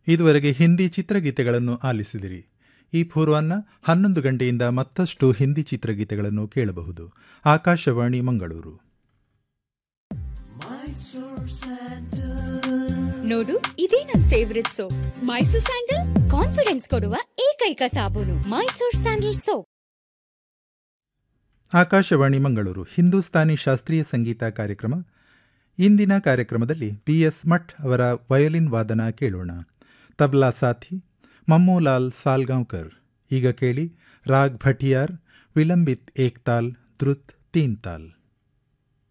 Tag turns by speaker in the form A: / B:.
A: ಇದುವರೆಗೆ ಹಿಂದಿ ಚಿತ್ರಗೀತೆಗಳನ್ನು ಆಲಿಸಿದಿರಿ ಈ ಪೂರ್ವಾನ್ನ ಹನ್ನೊಂದು ಗಂಟೆಯಿಂದ ಮತ್ತಷ್ಟು ಹಿಂದಿ ಚಿತ್ರಗೀತೆಗಳನ್ನು ಕೇಳಬಹುದು ಆಕಾಶವಾಣಿ ಮಂಗಳೂರು
B: ನೋಡು ಇದೇ ನನ್ favourite soap Mysore sandal confidence ಕೊಡುವ ಏಕೈಕ ಸಾಬೂನು ಮೈಸೂರ್ ಸ್ಯಾಂಡಲ್ ಸೋಪ್
A: ಆಕಾಶವಾಣಿ ಮಂಗಳೂರು ಹಿಂದೂಸ್ತಾನಿ ಶಾಸ್ತ್ರೀಯ ಸಂಗೀತ ಕಾರ್ಯಕ್ರಮ ಇಂದಿನ ಕಾರ್ಯಕ್ರಮದಲ್ಲಿ ಪಿ ಎಸ್ ಮಠ್ ಅವರ ವಯೋಲಿನ್ ವಾದನ ಕೇಳೋಣ ತಬ್ಲಾ ಸಾಥಿ ಮಮ್ಮೂಲಾಲ್ ಸಾಲ್ಗಾಂವ್ಕರ್ ಈಗ ಕೇಳಿ ರಾಗ್ ಭಟಿಯಾರ್ ವಿಲಂಬಿತ್ ಏಕ್ತಾಲ್ ಧೃತ್ ತೀನ್ ತಾಲ್